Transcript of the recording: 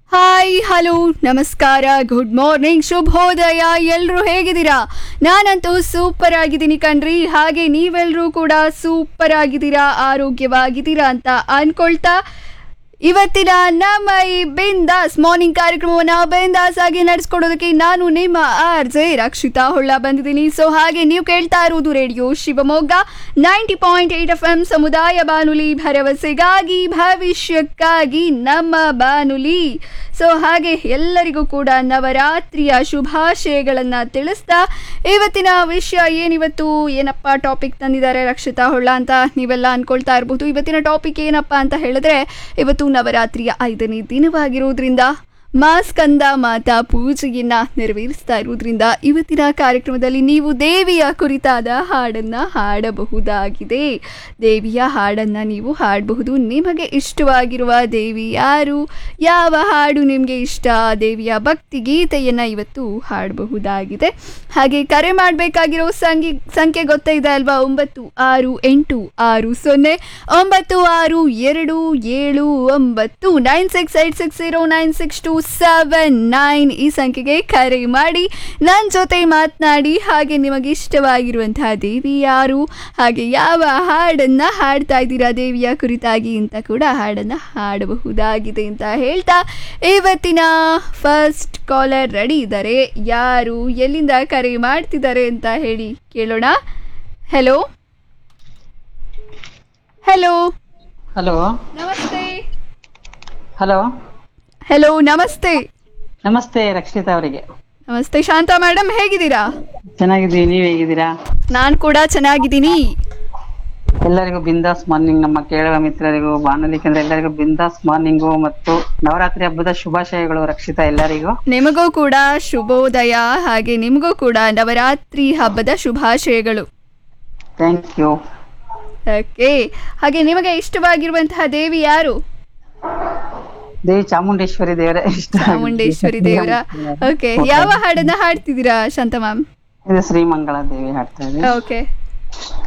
hi hello ನಮಸ್ಕಾರ good morning ಶುಭೋದಯ ಎಲ್ಲರೂ ಹೇಗಿದ್ದೀರಾ ನಾನಂತೂ ಸೂಪರ್ ಆಗಿದ್ದೀನಿ ಕಣ್ರಿ ಹಾಗೆ ನೀವೆಲ್ಲರೂ ಕೂಡ ಸೂಪರ್ ಆಗಿದ್ದೀರಾ ಆರೋಗ್ಯವಾಗಿದ್ದೀರಾ ಅಂತ ಅನ್ಕೊಳ್ತಾ ಇವತ್ತಿನ ನಮ್ಮ ಈ ಬಿಂದಾಸ್ ಮಾರ್ನಿಂಗ್ ಕಾರ್ಯಕ್ರಮವನ್ನು ಬಿಂದಾಸ್ ಆಗಿ ನಡೆಸ್ಕೊಡೋದಕ್ಕೆ ನಾನು ನಿಮ್ಮ ಆರ್ ಜೆ ರಕ್ಷಿತಾ ಹೊಳ್ಳ ಬಂದಿದ್ದೀನಿ ಸೊ ಹಾಗೆ ನೀವು ಕೇಳ್ತಾ ಇರೋದು radio Shivamogga ninety point eight F M ಸಮುದಾಯ ಬಾನುಲಿ ಭರವಸೆಗಾಗಿ ಭವಿಷ್ಯಕ್ಕಾಗಿ ನಮ್ಮ ಬಾನುಲಿ ಸೊ ಹಾಗೆ ಎಲ್ಲರಿಗೂ ಕೂಡ ನವರಾತ್ರಿಯ ಶುಭಾಶಯಗಳನ್ನು ತಿಳಿಸ್ತಾ ಇವತ್ತಿನ ವಿಷಯ ಏನಿವತ್ತು ಏನಪ್ಪ ಟಾಪಿಕ್ ತಂದಿದ್ದಾರೆ ರಕ್ಷಿತಾ ಹೊಳ್ಳ ಅಂತ ನೀವೆಲ್ಲ ಅನ್ಕೊಳ್ತಾ ಇರ್ಬೋದು ಇವತ್ತಿನ ಟಾಪಿಕ್ ಏನಪ್ಪ ಅಂತ ಹೇಳಿದ್ರೆ ಇವತ್ತು ನವರಾತ್ರಿಯ ಐದನೇ ದಿನವಾಗಿರೋದ್ರಿಂದ ಮಾಸ್ಕಂದ ಮಾತಾ ಪೂಜೆಯನ್ನ ನೆರವೇರಿಸ್ತಾ ಇರೋದ್ರಿಂದ ಇವತ್ತಿನ ಕಾರ್ಯಕ್ರಮದಲ್ಲಿ ನೀವು ದೇವಿಯ ಕುರಿತಾದ ಹಾಡನ್ನ ಹಾಡಬಹುದಾಗಿದೆ ದೇವಿಯ ಹಾಡನ್ನ ನೀವು ಹಾಡಬಹುದು ನಿಮಗೆ ಇಷ್ಟವಾಗಿರುವ ದೇವಿ ಯಾರು ಯಾವ ಹಾಡು ನಿಮಗೆ ಇಷ್ಟ ದೇವಿಯ ಭಕ್ತಿ ಗೀತೆಯನ್ನ ಇವತ್ತು ಹಾಡಬಹುದಾಗಿದೆ ಹಾಗೆ ಕರೆ ಮಾಡಬೇಕಾಗಿರೋ ಸಂಖ್ಯೆ ಸಂಖ್ಯೆ ಗೊತ್ತೇ ಇದೆ ಅಲ್ವಾ ಒಂಬತ್ತು ಆರು ಎಂಟು ಆರು ಸೊನ್ನೆ ಒಂಬತ್ತು ಆರು ಎರಡು ಏಳು ಒಂಬತ್ತು nine six eight six zero nine six two seven nine ಈ ಸಂಖ್ಯೆಗೆ ಕರೆ ಮಾಡಿ ನನ್ನ ಜೊತೆ ಮಾತನಾಡಿ ಹಾಗೆ ನಿಮಗೆ ಇಷ್ಟವಾಗಿರುವಂತಹ ದೇವಿ ಯಾರು ಹಾಗೆ ಯಾವ ಹಾಡನ್ನ ಹಾಡ್ತಾ ಇದ್ದೀರಾ ದೇವಿಯ ಕುರಿತಾಗಿ ಅಂತ ಕೂಡ ಹಾಡನ್ನ ಹಾಡಬಹುದಾಗಿದೆ ಅಂತ ಹೇಳ್ತಾ ಇವತ್ತಿನ ಫಸ್ಟ್ ಕಾಲರ್ ರೆಡಿ ಇದ್ದಾರೆ ಯಾರು ಎಲ್ಲಿಂದ ಕರೆ ಮಾಡ್ತಿದ್ದಾರೆ ಅಂತ ಹೇಳಿ ಕೇಳೋಣ ಹೆಲೋ ಹೆಲೋ ಹಲೋ ನಮಸ್ತೆ ಹಲೋ ಹೆಲೋ ನಮಸ್ತೆ ನಮಸ್ತೆ ರಕ್ಷಿತಾ ಅವರಿಗೆ ನಮಸ್ತೆ ಶಾಂತಾ ಮೇಡಮ್ ಹೇಗಿದ್ದೀರಾ ಚೆನ್ನಾಗಿದ್ದೀವಿ ನೀವು ಹೇಗಿದ್ದೀರಾ ನಾನು ಕೂಡ ಚೆನ್ನಾಗಿದ್ದೀನಿ ಎಲ್ಲರಿಗೂ ಬಿಂದಾಸ್ ಮಾರ್ನಿಂಗ್ ನಮ್ಮ ಕೇಳುವ ಮಿತ್ರರಿಗೂ ಬಾನುಲಿ ಕೇಂದ್ರ ಎಲ್ಲರಿಗೂ ಬಿಂದಾಸ್ ಮಾರ್ನಿಂಗು ಮತ್ತು ನವರಾತ್ರಿ ಹಬ್ಬದ ಶುಭಾಶಯಗಳು ರಕ್ಷಿತಾ ಎಲ್ಲರಿಗೂ ನಿಮಗೂ ಕೂಡ ಶುಭೋದಯ ಹಾಗೆ ನಿಮಗೂ ಕೂಡ ನವರಾತ್ರಿ ಹಬ್ಬದ ಶುಭಾಶಯಗಳು ಥ್ಯಾಂಕ್ ಯು ಓಕೆ ಹಾಗೆ ನಿಮಗೆ ಇಷ್ಟವಾಗಿರುವಂತಹ ದೇವಿ ಯಾರು ದೇವಿ ಚಾಮುಂಡೇಶ್ವರಿ ದೇವರ ಇಷ್ಟ ಚಾಮುಂಡೇಶ್ವರಿ ದೇವರ ಓಕೆ ಯಾವ ಹಾಡನ್ನ ಹಾಡ್ತಿದ್ದೀರಾ ಶಾಂತ ಮ್ಯಾಮ್ ಇದು ಶ್ರೀಮಂಗಳ ದೇವಿ ಹಾಡ್ತಾ ಇದೆ ಓಕೆ